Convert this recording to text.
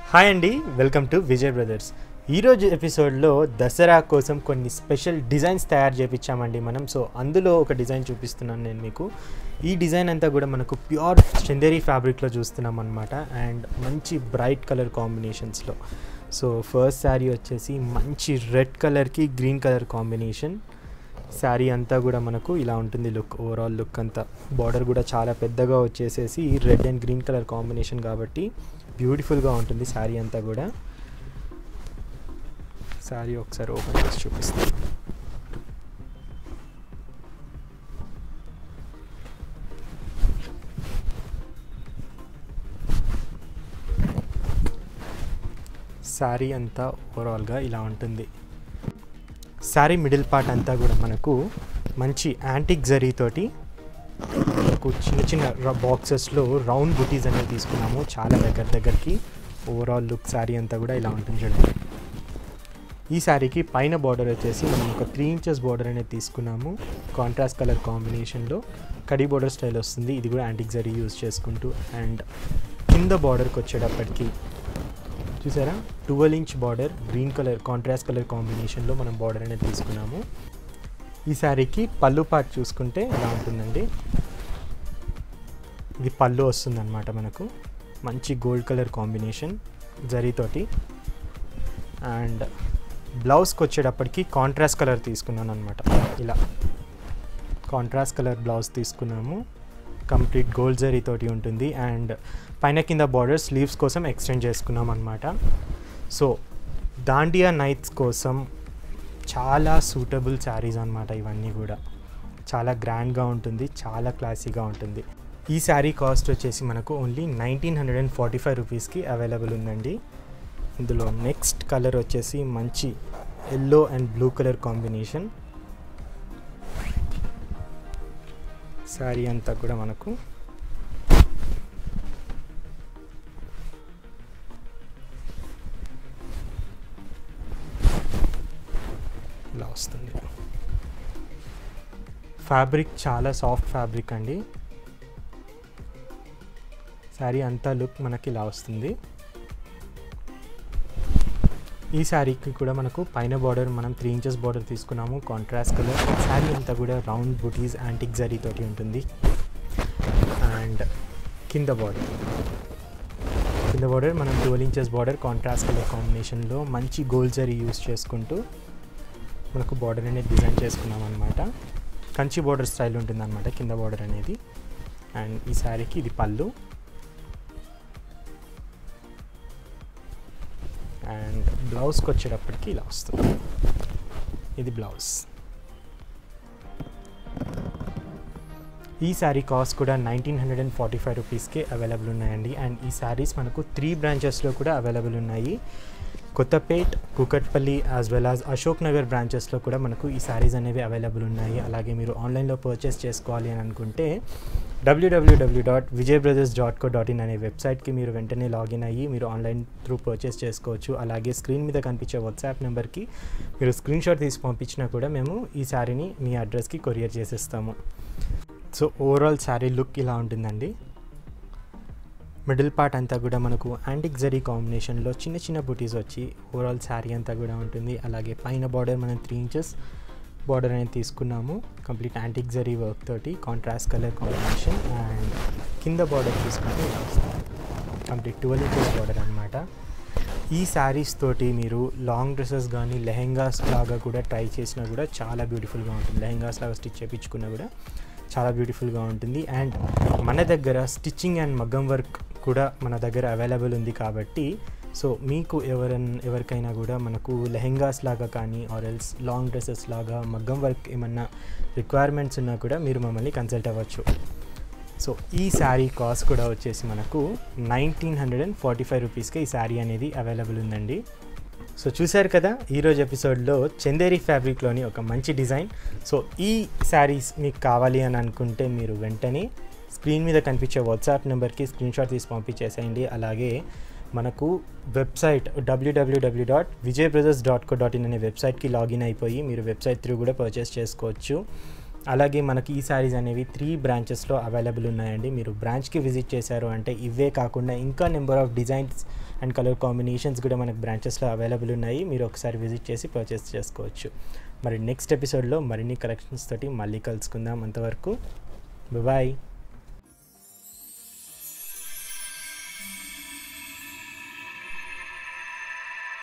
hi అండి welcome to Vijay brothers ఈరోజు ఎపిసోడ్లో దసరా కోసం కొన్ని స్పెషల్ డిజైన్స్ తయారు చేయించామండి మనం సో అందులో ఒక డిజైన్ చూపిస్తున్నాను నేను మీకు ఈ డిజైన్ అంతా కూడా మనకు ప్యూర్ చందేరి ఫ్యాబ్రిక్లో చూస్తున్నాం అనమాట అండ్ మంచి బ్రైట్ కలర్ కాంబినేషన్స్లో సో ఫస్ట్ శారీ వచ్చేసి మంచి రెడ్ కలర్కి గ్రీన్ కలర్ కాంబినేషన్ శారీ అంతా కూడా మనకు ఇలా ఉంటుంది లుక్ ఓవరాల్ లుక్ అంతా బార్డర్ కూడా చాలా పెద్దగా వచ్చేసేసి red and green colour combination కాబట్టి బ్యూటిఫుల్గా ఉంటుంది శారీ అంతా కూడా శారీ ఒకసారి ఓపెన్ చేసి చూపిస్తాను శారీ అంతా ఓవరాల్గా ఇలా ఉంటుంది శారీ మిడిల్ పార్ట్ అంతా కూడా మనకు మంచి యాంటిక్ జరీతోటి మనకు చిన్న చిన్న బాక్సెస్లో రౌండ్ బుటీస్ అనేవి తీసుకున్నాము చాలా దగ్గర దగ్గరికి ఓవరాల్ లుక్ శారీ అంతా కూడా ఇలా ఉంటుంది చూడండి ఈ శారీకి పైన బార్డర్ వచ్చేసి మనం ఒక త్రీ ఇంచెస్ బార్డర్ అనేది తీసుకున్నాము కాంట్రాస్ట్ కలర్ కాంబినేషన్లో కడి బార్డర్ స్టైల్ వస్తుంది ఇది కూడా యాంటిక్ జరీ యూజ్ చేసుకుంటూ అండ్ కింద బార్డర్కి వచ్చేటప్పటికి చూసారా twelve inch border green colour contrast colour కాంబినేషన్లో మనం బార్డర్ అనేది తీసుకున్నాము ఈ శారీకి పళ్ళు పార్ట్ చూసుకుంటే ఎలా ఉంటుందండి ఇది పళ్ళు వస్తుందన్నమాట మనకు మంచి గోల్డ్ కలర్ కాంబినేషన్ జరీతోటి అండ్ బ్లౌజ్కి వచ్చేటప్పటికి కాంట్రాస్ట్ కలర్ తీసుకున్నాను అనమాట ఇలా కాంట్రాస్ట్ కలర్ బ్లౌజ్ తీసుకున్నాము కంప్లీట్ గోల్డ్ జరీతోటి ఉంటుంది అండ్ పైన కింద బార్డర్ స్లీవ్స్ కోసం ఎక్స్టెండ్ చేసుకున్నాం అనమాట సో దాండియా నైట్స్ కోసం చాలా సూటబుల్ శారీస్ అనమాట ఇవన్నీ కూడా చాలా గ్రాండ్గా ఉంటుంది చాలా క్లాసీగా ఉంటుంది ఈ శారీ కాస్ట్ వచ్చేసి మనకు only nineteen hundred and forty five రూపీస్కి అవైలబుల్ ఉందండి ఇందులో నెక్స్ట్ కలర్ వచ్చేసి మంచి yellow and blue colour combination sari అంతా కూడా మనకు ఇలా వస్తుంది ఫ్యాబ్రిక్ చాలా సాఫ్ట్ ఫ్యాబ్రిక్ అండి శారీ అంతా లుక్ మనకి ఇలా వస్తుంది ఈ శారీకి కూడా మనకు పైన బార్డర్ మనం త్రీ ఇంచెస్ బార్డర్ తీసుకున్నాము కాంట్రాస్ట్ కలర్ శారీ అంతా కూడా రౌండ్ బుటీస్ యాంటిక్ జరీ తోటి ఉంటుంది అండ్ కింద బార్డర్ కింద బార్డర్ మనం twelve inches border contrast colour కాంబినేషన్లో మంచి గోల్డ్ జరీ యూస్ చేసుకుంటూ మనకు బార్డర్ అనేది డిజైన్ చేసుకున్నాం అనమాట కంచి బార్డర్ స్టైల్ ఉంటుంది అనమాట కింద బార్డర్ అనేది అండ్ ఈ శారీకి ఇది పళ్ళు అండ్ బ్లౌజ్కి వచ్చేటప్పటికి ఇలా వస్తుంది ఇది బ్లౌజ్ ఈ శారీ కాస్ట్ కూడా nineteen hundred and forty five రూపీస్కే అవైలబుల్ ఉన్నాయండి అండ్ ఈ శారీస్ మనకు త్రీ బ్రాంచెస్లో కూడా అవైలబుల్ ఉన్నాయి Kothapet Kukatpally as well as Ashok Nagar బ్రాంచెస్లో కూడా మనకు ఈ శారీస్ అనేవి అవైలబుల్ ఉన్నాయి అలాగే మీరు ఆన్లైన్లో పర్చేస్ చేసుకోవాలి అని అనుకుంటే W W W dot Vijay brothers dot co dot in అనే వెబ్సైట్కి మీరు వెంటనే లాగిన్ అయ్యి మీరు ఆన్లైన్ త్రూ పర్చేస్ చేసుకోవచ్చు అలాగే స్క్రీన్ మీద కనిపించే వాట్సాప్ నెంబర్కి మీరు స్క్రీన్ షాట్ తీసి పంపించినా కూడా మేము ఈ శారీని మీ అడ్రస్కి కొరియర్ చేసేస్తాము సో ఓవరాల్ శారీ లుక్ ఇలా ఉంటుందండి మిడిల్ పార్ట్ అంతా కూడా మనకు యాంటిక్ జరీ కాంబినేషన్లో చిన్న చిన్న బుటీస్ వచ్చి ఓవరాల్ శారీ అంతా కూడా ఉంటుంది అలాగే పైన బార్డర్ మనం త్రీ ఇంచెస్ బార్డర్ అనేది తీసుకున్నాము కంప్లీట్ యాంటిక్ జరీ వర్క్ తోటి కాంట్రాస్ట్ కలర్ కాంబినేషన్ అండ్ కింద బార్డర్ తీసుకుంటే ఇలా వస్తుంది కంప్లీట్ ట్వెల్వ్ ఇంచెస్ బార్డర్ అనమాట ఈ శారీస్ తోటి మీరు లాంగ్ డ్రెస్సెస్ కానీ లెహెంగాస్ లాగా కూడా ట్రై చేసినా కూడా చాలా బ్యూటిఫుల్గా ఉంటుంది లెహెంగాస్ లాగా స్టిచ్ చేయించుకున్నా కూడా చాలా బ్యూటిఫుల్గా ఉంటుంది అండ్ మన దగ్గర స్టిచ్చింగ్ అండ్ మగ్గం వర్క్ కూడా మన దగ్గర అవైలబుల్ ఉంది కాబట్టి సో మీకు ఎవరైనా ఎవరికైనా కూడా మనకు లెహెంగాస్ లాగా కానీ ఆర్ ఎల్స్ లాంగ్ డ్రెస్సెస్ లాగా మగ్గం వర్క్ ఏమన్నా రిక్వైర్మెంట్స్ ఉన్నా కూడా మీరు మమ్మల్ని కన్సల్ట్ అవ్వచ్చు సో ఈ శారీ కాస్ట్ కూడా వచ్చేసి మనకు nineteen hundred and forty five రూపీస్కి ఈ శారీ అనేది అవైలబుల్ ఉందండి సో చూశారు కదా ఈరోజు ఎపిసోడ్లో చందేరి ఫ్యాబ్రిక్లోని ఒక మంచి డిజైన్ సో ఈ శారీస్ మీకు కావాలి అని అనుకుంటే మీరు వెంటనే స్క్రీన్ మీద కనిపించే వాట్సాప్ నెంబర్కి స్క్రీన్ షాట్ తీసి పంపించేసేయండి అలాగే మనకు website W W W dot Vijay brothers dot co dot in అనే వెబ్సైట్కి లాగిన్ అయిపోయి మీరు వెబ్సైట్ త్రూ కూడా పర్చేస్ చేసుకోవచ్చు అలాగే మనకి ఈ శారీస్ అనేవి త్రీ బ్రాంచెస్లో అవైలబుల్ ఉన్నాయండి మీరు బ్రాంచ్కి విజిట్ చేశారు అంటే ఇవే కాకుండా ఇంకా number of designs and colour combinations కూడా మనకు బ్రాంచెస్లో అవైలబుల్ ఉన్నాయి మీరు ఒకసారి విజిట్ చేసి పర్చేస్ చేసుకోవచ్చు మరి నెక్స్ట్ ఎపిసోడ్లో మరిన్ని కలెక్షన్స్ తోటి మళ్ళీ కలుసుకుందాం అంతవరకు బాయ్